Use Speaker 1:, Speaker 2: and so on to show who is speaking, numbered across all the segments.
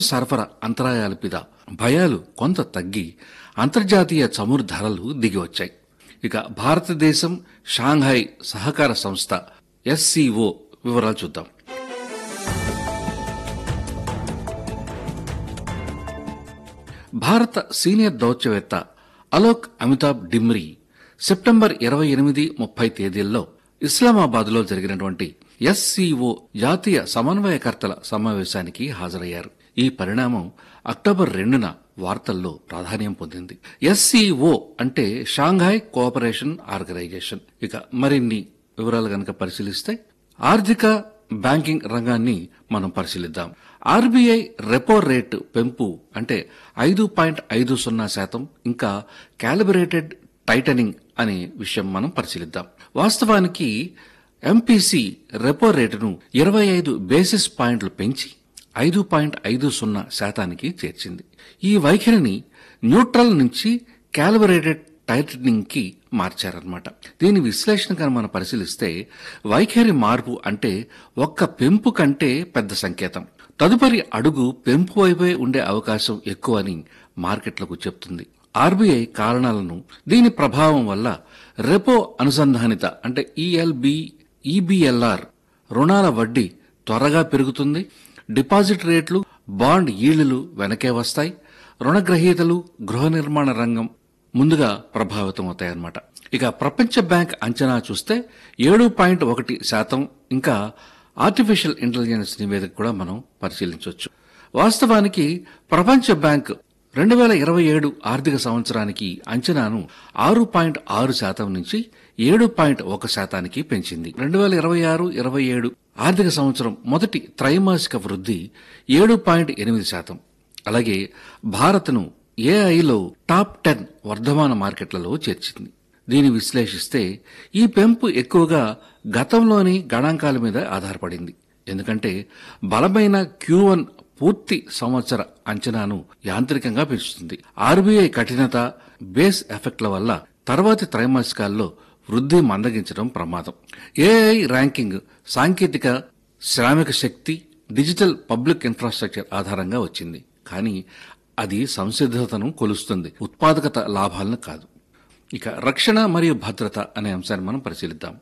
Speaker 1: సరఫరా అంతరాయాల మీద భయాలు కొంత తగ్గి అంతర్జాతీయ చమురు ధరలు దిగివచ్చాయి ఇక భారతదేశం షాంఘై సహకార సంస్థ ఎస్సీఓ వివరాలు చూద్దాం భారత సీనియర్ దౌత్యవేత్త అలోక్ అమితాబ్ డిమ్రీ సెప్టెంబర్ ఇరవై ఎనిమిది ముప్పై తేదీల్లో ఇస్లామాబాద్లో జరిగినటువంటి ఎస్సీఓ జాతీయ సమన్వయకర్తల సమావేశానికి హాజరయ్యారు ఈ పరిణామం అక్టోబర్ రెండున వార్తల్లో ప్రాధాన్యం పొందింది ఎస్సీఓ అంటే షాంఘాయ్ కోఆపరేషన్ ఆర్గనైజేషన్ ఇక మరిన్ని వివరాలు గనక పరిశీలిస్తే ఆర్థిక బ్యాంకింగ్ రంగాన్ని మనం పరిశీలిద్దాం ఆర్బీఐ రెపో రేటు పెంపు అంటే ఐదు పాయింట్ ఐదు సున్నా శాతం ఇంకా క్యాలిబ్రేటెడ్ టైటనింగ్ అనే విషయం మనం పరిశీలిద్దాం వాస్తవానికి ఎంపీసీ రెపో రేటును ఇరవై ఐదు బేసిస్ పాయింట్లు పెంచి ఐదు పాయింట్ ఐదు సున్నా శాతానికి చేర్చింది ఈ వైఖరిని న్యూట్రల్ నుంచి క్యాలిబ్రేటెడ్ టైటనింగ్ కి మార్చారన్నమాట దీని విశ్లేషణ కనుక మనం పరిశీలిస్తే వైఖరి మార్పు అంటే ఒక్క పెంపు కంటే పెద్ద సంకేతం తదుపరి అడుగు పెంపు వైపే ఉండే అవకాశం ఎక్కువని మార్కెట్లకు చెప్తుంది ఆర్బీఐ కారణాలను దీని ప్రభావం వల్ల రెపో అనుసంధానిత అంటే ఈఎల్బి ఈబీఎల్ఆర్ రుణాల వడ్డీ త్వరగా పెరుగుతుంది డిపాజిట్ రేట్లు బాండ్ ఈళ్లు వెనకే వస్తాయి రుణగ్రహీతలు గృహ నిర్మాణ రంగం ముందుగా ప్రభావితం అవుతాయన్నమాట ఇక ప్రపంచ బ్యాంక్ అంచనా చూస్తే ఏడు పాయింట్ ఒకటి శాతం ఇంకా ఆర్టిఫిషియల్ ఇంటెలిజెన్స్ నివేదిక కూడా మనం పరిశీలించవచ్చు వాస్తవానికి ప్రపంచ బ్యాంక్ రెండు వేల ఇరవై ఏడు ఆర్థిక సంవత్సరానికి అంచనాను ఆరు పాయింట్ ఆరు శాతం నుంచి ఏడు పాయింట్ ఒక శాతానికి పెంచింది రెండు వేల ఇరవై ఆరు ఇరవై ఏడు ఆర్థిక సంవత్సరం మొదటి త్రైమాసిక వృద్ధి ఏడు పాయింట్ ఎనిమిది శాతం అలాగే భారత్ను ఏఐలో టాప్ టెన్ వర్ధమాన మార్కెట్లలో చేర్చింది దీన్ని విశ్లేషిస్తే ఈ పెంపు ఎక్కువగా గతంలోని గణాంకాల మీద ఆధారపడింది ఎందుకంటే బలమైన క్యూవన్ పూర్తి సంవత్సర అంచనాను యాంత్రికంగా పెంచుతుంది ఆర్బీఐ కఠినత బేస్ ఎఫెక్ట్ల వల్ల తర్వాతి త్రైమాసికాల్లో వృద్ధి మందగించడం ప్రమాదం ఏఐ ర్యాంకింగ్ సాంకేతిక శ్రామిక శక్తి డిజిటల్ పబ్లిక్ ఇన్ఫ్రాస్ట్రక్చర్ ఆధారంగా వచ్చింది కానీ అది సంసిద్ధతను కొలుస్తుంది ఉత్పాదకత లాభాలను కాదు ఇక రక్షణ మరియు భద్రత అనే అంశాన్ని మనం పరిశీలిద్దాం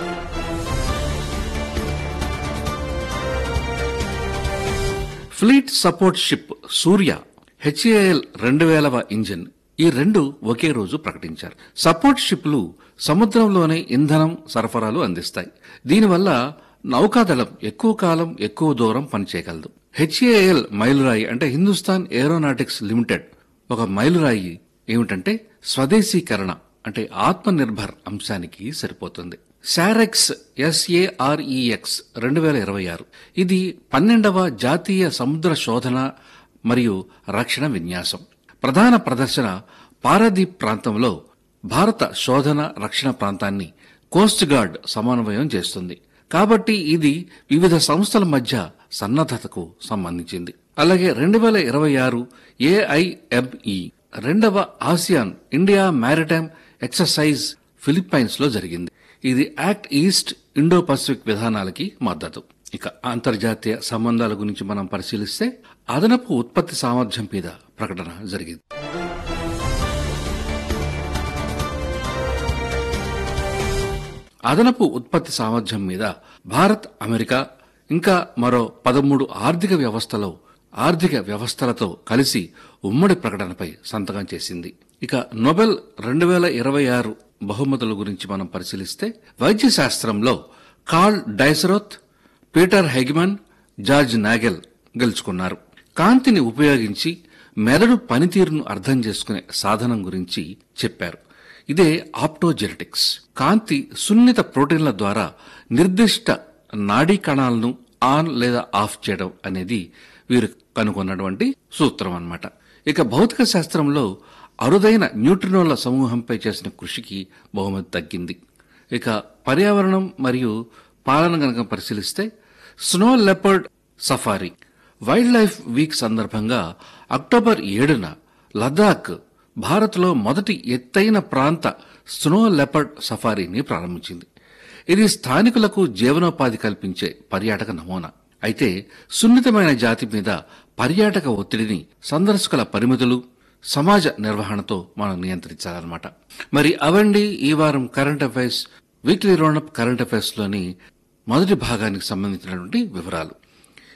Speaker 1: fleet support ship Surya HAL రెండు వేలవ ఇంజిన్ ఈ రెండు ఒకే రోజు ప్రకటించారు సపోర్ట్ షిప్లు సముద్రంలోనే ఇంధనం సరఫరాలు అందిస్తాయి దీనివల్ల నౌకాదళం ఎక్కువ కాలం ఎక్కువ దూరం పనిచేయగలదు హెచ్ఏఎల్ మైలురాయి అంటే హిందుస్థాన్ ఏరోనాటిక్స్ లిమిటెడ్ ఒక మైలురాయి ఏమిటంటే స్వదేశీకరణ అంటే ఆత్మనిర్భర్ అంశానికి సరిపోతుంది శారెక్స్ ఎస్ఏఆర్ఈఎక్స్ రెండు వేల ఇరవై ఆరు ఇది పన్నెండవ జాతీయ సముద్ర శోధన మరియు రక్షణ విన్యాసం ప్రధాన ప్రదర్శన పారాదీప్ ప్రాంతంలో భారత శోధన రక్షణ ప్రాంతాన్ని కోస్ట్ గార్డ్ సమన్వయం చేస్తుంది కాబట్టి ఇది వివిధ సంస్థల మధ్య సన్నద్ధతకు సంబంధించింది అలాగే రెండు వేల ఇరవై ఆరు ఏఐఎంఈ రెండవ ASEAN India maritime exercise Philippines లో జరిగింది ఇది యాక్ట్ ఈస్ట్ ఇండో పసిఫిక్ విధానాలకి మద్దతు ఇక అంతర్జాతీయ సంబంధాల గురించి మనం పరిశీలిస్తే అదనపు ఉత్పత్తి సామర్థ్యం మీద ప్రకటన జరిగింది అదనపు ఉత్పత్తి సామర్థ్యం మీద భారత్ అమెరికా ఇంకా మరో పదమూడు ఆర్థిక వ్యవస్థలో ఆర్థిక వ్యవస్థలతో కలిసి ఉమ్మడి ప్రకటనపై సంతకం చేసింది ఇక నొబెల్ రెండు వేల ఇరవై ఆరు బహుమతుల గురించి మనం పరిశీలిస్తే వైద్య శాస్త్రంలో Karl Deisseroth Peter Hegemann George Nagel గెలుచుకున్నారు కాంతిని ఉపయోగించి మెదడు పనితీరును అర్థం చేసుకునే సాధనం గురించి చెప్పారు ఇదే ఆప్టోజెనెటిక్స్ కాంతి సున్నిత ప్రోటీన్ల ద్వారా నిర్దిష్ట నాడీ కణాలను ఆన్ లేదా ఆఫ్ చేయడం అనేది వీరు కనుగొన్నటువంటి సూత్రం అన్నమాట ఇక భౌతిక శాస్త్రంలో అరుదైన న్యూట్రినోల సమూహంపై చేసిన కృషికి బహుమతి తగ్గింది ఇక పర్యావరణం మరియు పాలన గనక పరిశీలిస్తే snow leopard safari wildlife week సందర్భంగా అక్టోబర్ ఏడున లద్దాఖ్ భారత్లో మొదటి ఎత్తైన ప్రాంత స్నో లెపర్డ్ సఫారీని ప్రారంభించింది ఇది స్థానికులకు జీవనోపాధి కల్పించే పర్యాటక నమూనా అయితే సున్నితమైన జాతి మీద పర్యాటక ఒత్తిడిని సందర్శకుల పరిమితులు సమాజ నిర్వహణతో మనం నియంత్రించాలన్నమాట మరి అవండి ఈ వారం current affairs weekly roundup current affairs లోని మొదటి భాగానికి సంబంధించినటువంటి వివరాలు